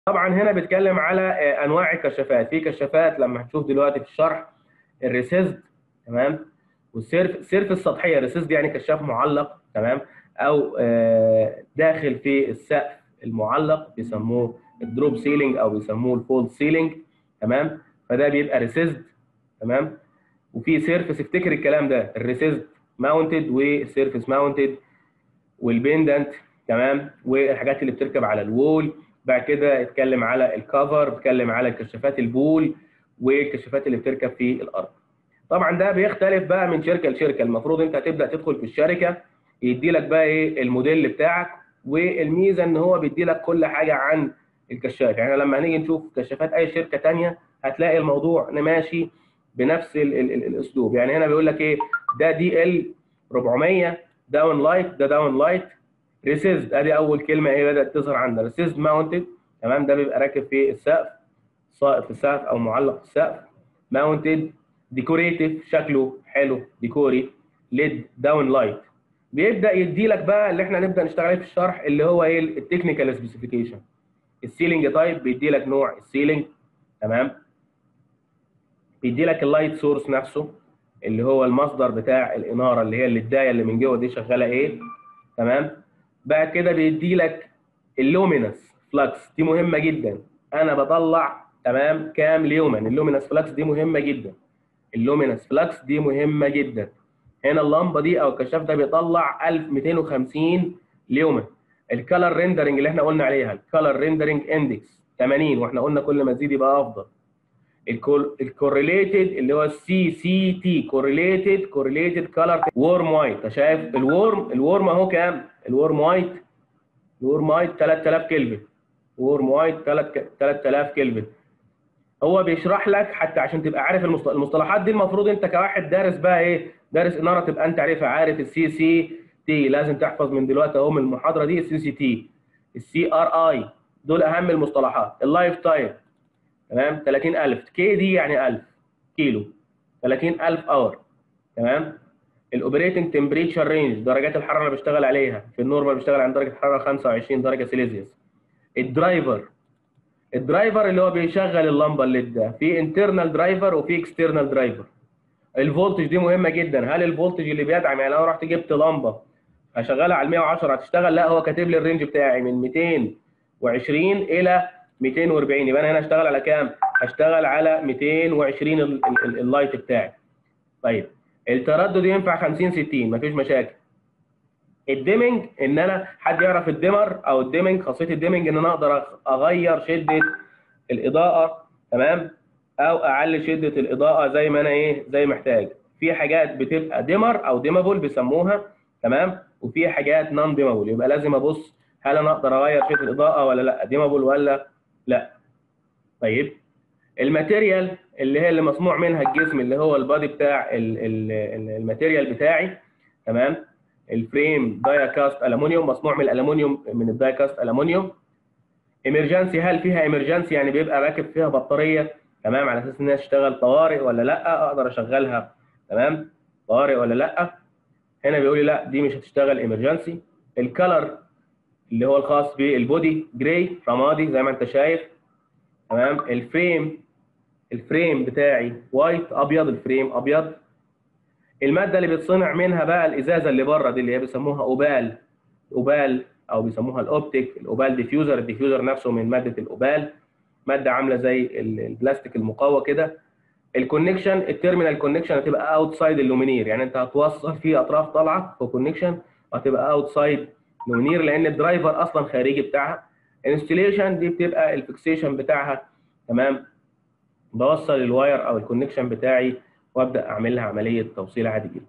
طبعا هنا بيتكلم على آه، انواع الكشافات في كشافات لما هتشوف دلوقتي في الشرح الريسيزد تمام والسيرف السيرف السطحيه الريسيزد يعني كشاف معلق تمام او آه، داخل في السقف المعلق بيسموه الدروب سيلينج او بيسموه الفولد سيلينج تمام فده بيبقى ريسيزد تمام وفي سيرفس افتكر الكلام ده الريسيزد ماونتد والسيرفس ماونتد والبندنت تمام والحاجات اللي بتركب على الوول بعد كده اتكلم على الكفر اتكلم على كشافات البول والكشافات اللي بتركب في الارض طبعا ده بيختلف بقى من شركه لشركه المفروض انت هتبدا تدخل في الشركه يدي لك بقى ايه الموديل بتاعك والميزه ان هو بيدي لك كل حاجه عن الكشاف يعني لما هنيجي نشوف كشافات اي شركه ثانيه هتلاقي الموضوع ماشي بنفس ال ال ال الاسلوب يعني هنا بيقول لك ايه ده دي ال 400 داون لايت ده داون لايت ريسيزد ادي اول كلمه ايه بدات تظهر عندنا ريسيزد ماونتد تمام ده بيبقى راكب في السقف ساقط في السقف او معلق في السقف ماونتد ديكوريتيف شكله حلو ديكوري ليد داون لايت بيبدا يدي لك بقى اللي احنا نبدا نشتغل عليه في الشرح اللي هو ايه التكنيكال سبيسيفيكيشن السيلينج تايب بيدي لك نوع السيلينج تمام بيدي لك اللايت سورس نفسه اللي هو المصدر بتاع الاناره اللي هي الدايه اللي من جوه دي شغاله ايه تمام بعد كده بيدي لك اللومينس فلكس دي مهمه جدا انا بطلع تمام كام ليومن اللومينس فلكس دي مهمه جدا اللومينس فلكس دي مهمه جدا هنا اللمبه دي او الكشاف ده بيطلع 1250 ليومن الكالر ريندرنج اللي احنا قلنا عليها الكالر ريندرنج اندكس 80 واحنا قلنا كل ما تزيد يبقى افضل الكورليتد اللي هو السي سي تي كورليتد كورليتد كلر وورم وايت شايف الورم الورم اهو كام الورم وايت الورم وايت 3000 كلفن وورم وايت 3000 كلفن هو بيشرح لك حتى عشان تبقى عارف المصطلحات دي المفروض انت كواحد دارس بقى ايه دارس اناره تبقى انت عارفها عارف السي سي تي لازم تحفظ من دلوقتي اهو من المحاضره دي السي سي تي السي ار اي دول اهم المصطلحات اللايف تايم تمام 30000 كي دي يعني 1000 كيلو 30000 اور تمام الاوبريتنج تمبريتشر رينج درجات الحراره اللي بشتغل عليها في النورمال بشتغل عند درجه حراره 25 درجه سيليزيوس الدرايفر الدرايفر اللي هو بيشغل اللمبه الليد ده في انترنال درايفر وفي اكسترنال درايفر الفولتج دي مهمه جدا هل الفولتج اللي بيدعم يعني لو رحت جبت لمبه هشغلها على 110 هتشتغل لا هو كاتب لي الرينج بتاعي من 220 الى 240 يبقى انا هنا اشتغل على كام؟ هشتغل على 220 اللايت بتاعي. طيب التردد ينفع 50 60 مفيش مشاكل. الديمنج ان انا حد يعرف الديمر او الديمنج خاصيه الديمنج ان انا اقدر اغير شده الاضاءه تمام؟ او اعلي شده الاضاءه زي ما انا ايه زي محتاج. في حاجات بتبقى ديمر او ديمابل بيسموها تمام؟ وفي حاجات نون ديمابل يبقى لازم ابص هل انا اقدر اغير شده الاضاءه ولا لا ديمابل ولا لا طيب الماتيريال اللي هي اللي مصنوع منها الجسم اللي هو البادي بتاع الماتيريال بتاعي تمام الفريم دايا كاست الومنيوم مصنوع من الالومنيوم من الدايا كاست الومنيوم ايمرجنسي هل فيها ايمرجنسي يعني بيبقى راكب فيها بطاريه تمام على اساس انها تشتغل طوارئ ولا لا اقدر اشغلها تمام طوارئ ولا لا هنا بيقول لي لا دي مش هتشتغل ايمرجنسي الكلر اللي هو الخاص بالبودي جراي رمادي زي ما انت شايف تمام الفريم الفريم بتاعي وايت ابيض الفريم ابيض الماده اللي بيتصنع منها بقى الازازه اللي بره دي اللي هي بيسموها اوبال اوبال او بيسموها الاوبتيك الاوبال ديفيوزر الديفيوزر نفسه من ماده الاوبال ماده عامله زي البلاستيك المقوى كده الكونكشن التيرمينال كونكشن هتبقى اوتسايد اللومينير يعني انت هتوصل في اطراف طالعه في كونكشن وهتبقى اوتسايد لومينير لان الدرايفر اصلا خارجي بتاعها الانستليشن دي بتبقى الفيكسيشن بتاعها تمام بوصل الواير او الكونكشن بتاعي وابدا اعمل لها عمليه توصيل عادي جدا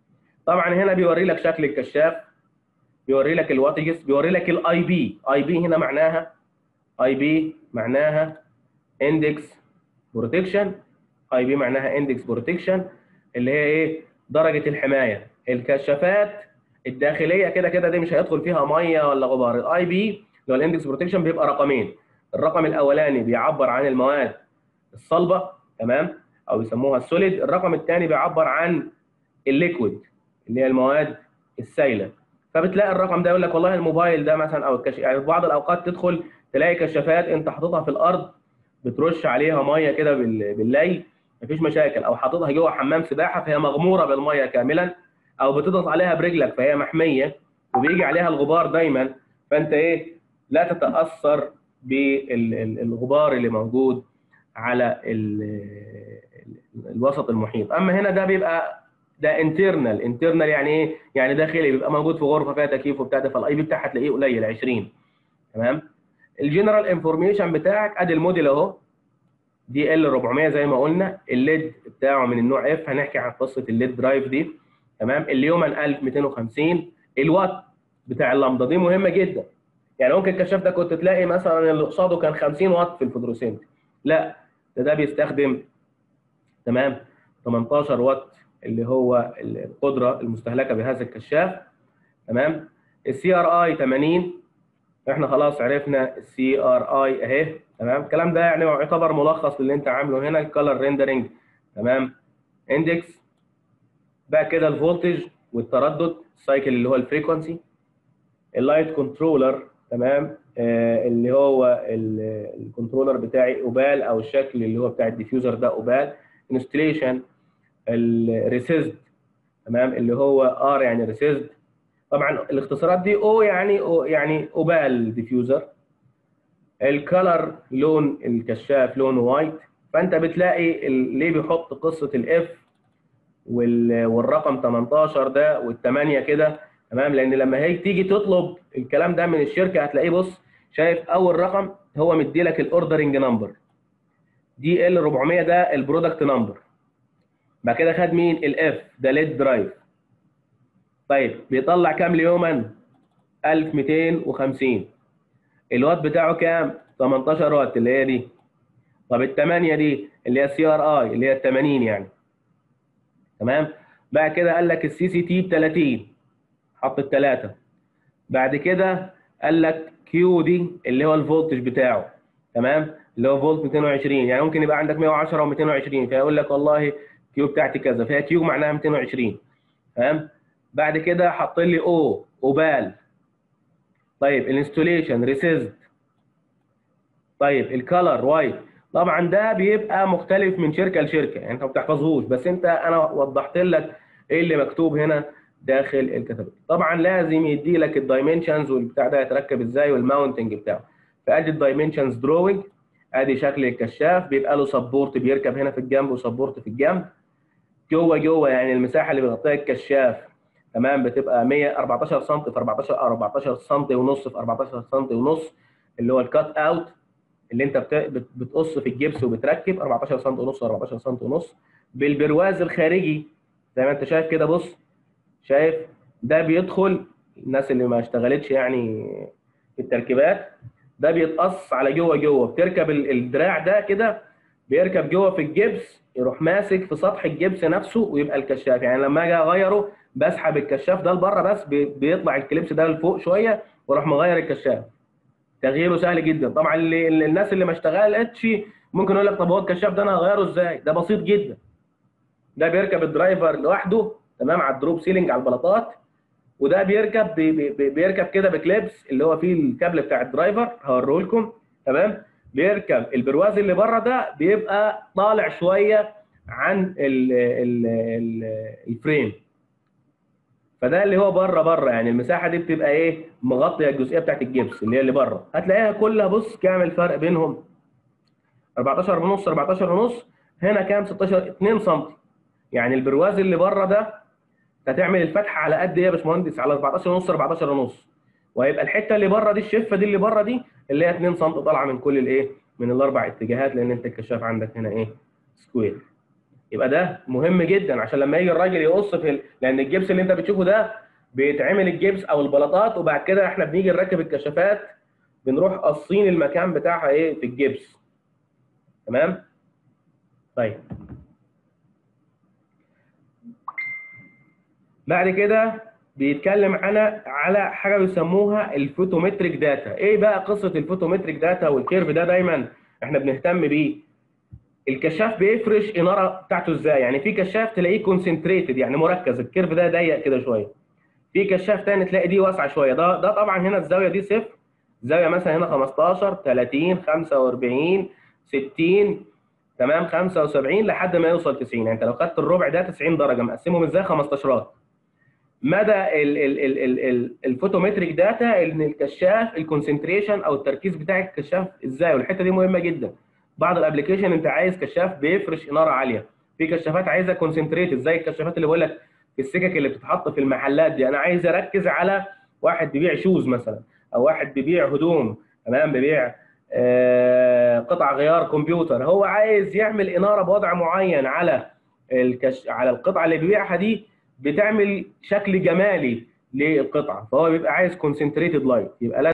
طبعا هنا بيوري لك شكل الكشاف بيوري لك الواتجز بيوري لك الاي بي اي بي هنا معناها اي بي معناها اندكس بروتكشن اي بي معناها اندكس بروتكشن اللي هي ايه درجه الحمايه الكشافات الداخليه كده كده دي مش هيدخل فيها ميه ولا غبار الاي بي اللي هو الاندكس بروتكشن بيبقى رقمين الرقم الاولاني بيعبر عن المواد الصلبه تمام او يسموها السوليد الرقم الثاني بيعبر عن الليكويد اللي هي المواد السائله فبتلاقي الرقم ده يقول لك والله الموبايل ده مثلا او الكش... يعني في بعض الاوقات تدخل تلاقي كشافات انت حاططها في الارض بترش عليها ميه كده بال- بالليل مفيش مشاكل او حاططها جوه حمام سباحه فهي مغموره بالميه كاملا او بتضغط عليها برجلك فهي محميه وبيجي عليها الغبار دايما فانت ايه لا تتاثر بالغبار اللي موجود على ال- ال- الوسط المحيط اما هنا ده بيبقى ده انترنال انترنال يعني ايه يعني داخلي بيبقى موجود في غرفه فيها تكييف وبتاع ده فالاي بي بتاعها تلاقيه قليل 20 تمام الجنرال انفورميشن بتاعك ادي الموديل اهو دي ال 400 زي ما قلنا الليد بتاعه من النوع اف هنحكي عن قصه الليد درايف دي تمام اليومن 1250 الوات بتاع اللمضه دي مهمه جدا يعني ممكن الكشاف ده كنت تلاقي مثلا اللي قصاده كان 50 واط في الفلوروسنت لا ده ده بيستخدم تمام 18 واط اللي هو القدره المستهلكه بهذا الكشاف تمام السي ار اي 80 احنا خلاص عرفنا السي ار اي اهي تمام الكلام ده يعني يعتبر ملخص للي انت عامله هنا الكالر ريندرنج تمام اندكس بقى كده الفولتج والتردد السايكل اللي هو الفريكونسي اللايت كنترولر تمام آه اللي هو ال- الكنترولر بتاعي اوبال او الشكل اللي هو بتاع الديفيوزر ده اوبال انستليشن الريسيزد تمام اللي هو ار يعني ريسيزد طبعا الاختصارات دي او يعني أو يعني اوبال ديفيوزر الكلر لون الكشاف لونه وايت فانت بتلاقي ال- ليه بيحط قصه الاف والرقم 18 ده والثمانيه كده تمام لان لما هي تيجي تطلب الكلام ده من الشركه هتلاقيه بص شايف اول رقم هو مدي لك الاوردرنج نمبر دي ال 400 ده البرودكت نمبر بعد كده خد مين الاف ده ليد درايف طيب بيطلع كام ليوما 1250 الوات بتاعه كام 18 وات اللي هي دي طب الثمانيه دي اللي هي السي ار اي اللي هي ال 80 يعني تمام بعد كده قال لك السي سي تي ب 30 حط الثلاثه بعد كده قال لك كيو دي اللي هو الفولتج بتاعه تمام اللي هو فولت 220 يعني ممكن يبقى عندك 110 و220 فيقول لك والله كيو بتاعتي كذا فهي كيو معناها 220 تمام بعد كده حط لي او اوبال طيب الانستوليشن ريسيزد طيب الكالر وايت طبعا ده بيبقى مختلف من شركه لشركه يعني انت ما بتحفظهوش بس انت انا وضحت لك ايه اللي مكتوب هنا داخل الكتالوج طبعا لازم يدي لك الدايمنشنز والبتاع ده يتركب ازاي والماونتنج بتاعه فادي الدايمنشنز دروينج ادي شكل الكشاف بيبقى له سبورت بيركب هنا في الجنب وسبورت في الجنب جوه جوه يعني المساحه اللي بيغطيها الكشاف تمام بتبقى 114 سم في 14 14 سم ونص في 14 سم ونص اللي هو الكات اوت اللي انت بت- بت- بتقص في الجبس وبتركب 14 سم ونص 14 سم ونص بالبرواز الخارجي زي ما انت شايف كده بص شايف ده بيدخل الناس اللي ما اشتغلتش يعني في التركيبات ده بيتقص على جوه جوه بتركب ال- الدراع ده كده بيركب جوه في الجبس يروح ماسك في سطح الجبس نفسه ويبقى الكشاف يعني لما اجي اغيره بسحب الكشاف ده لبره بس بي- بيطلع الكليبس ده لفوق شويه واروح مغير الكشاف تغييره سهل جدا طبعا اللي اللي- الناس اللي ما اشتغلتش ممكن يقول لك طب هو الكشاف ده انا هغيره ازاي ده بسيط جدا ده بيركب الدرايفر لوحده تمام على الدروب سيلينج على البلاطات وده بيركب بي بي بيركب كده بكليبس اللي هو فيه الكابل بتاع الدرايفر هوريه لكم تمام بيركب البرواز اللي بره ده بيبقى طالع شويه عن ال ال ال الفريم فده اللي هو بره بره يعني المساحه دي بتبقى ايه مغطيه الجزئيه بتاعت الجبس اللي هي اللي بره هتلاقيها كلها بص كام الفرق بينهم 14 ونص 14 ونص هنا كام 16 2 سم يعني البرواز اللي بره ده هتعمل الفتحه على قد ايه يا باشمهندس على 14 ونص 14 ونص وهيبقى الحته اللي بره دي الشفه دي اللي بره دي اللي هي 2 سم طالعه من كل الايه من الاربع اتجاهات لان انت الكشاف عندك هنا ايه سكوير يبقى ده مهم جدا عشان لما يجي الراجل يقص في ال... لان الجبس اللي انت بتشوفه ده بيتعمل الجبس او البلاطات وبعد كده احنا بنيجي نركب الكشافات بنروح قاصين المكان بتاعها ايه في الجبس تمام طيب بعد كده بيتكلم على على حاجه بيسموها الفوتومتريك داتا ايه بقى قصه الفوتومتريك داتا والكيرف ده دايما احنا بنهتم بيه الكشاف بيفرش اناره بتاعته ازاي يعني في كشاف تلاقيه كونسنتريتد يعني مركز الكيرف ده ضيق كده شويه في كشاف تاني تلاقي دي واسعه شويه ده ده طبعا هنا الزاويه دي صفر زاويه مثلا هنا 15 30 45 60 تمام 75 لحد ما يوصل 90 يعني انت لو خدت الربع ده 90 درجه مقسمهم ازاي 15 مدى ال ال ال ال ال الفوتومتريك داتا ان الكشاف الكونسنتريشن او التركيز بتاع الكشاف ازاي والحته دي مهمه جدا بعض الابلكيشن انت عايز كشاف بيفرش اناره عاليه في كشافات عايزه كونسنتريتد زي الكشافات اللي بقول لك في السكك اللي بتتحط في المحلات دي انا عايز اركز على واحد بيبيع شوز مثلا او واحد بيبيع هدوم تمام بيبيع آه قطع غيار كمبيوتر هو عايز يعمل اناره بوضع معين على الكش على القطعه اللي بيبيعها دي بتعمل شكل جمالي للقطعه فهو بيبقى عايز كونسنتريتد لايت يبقى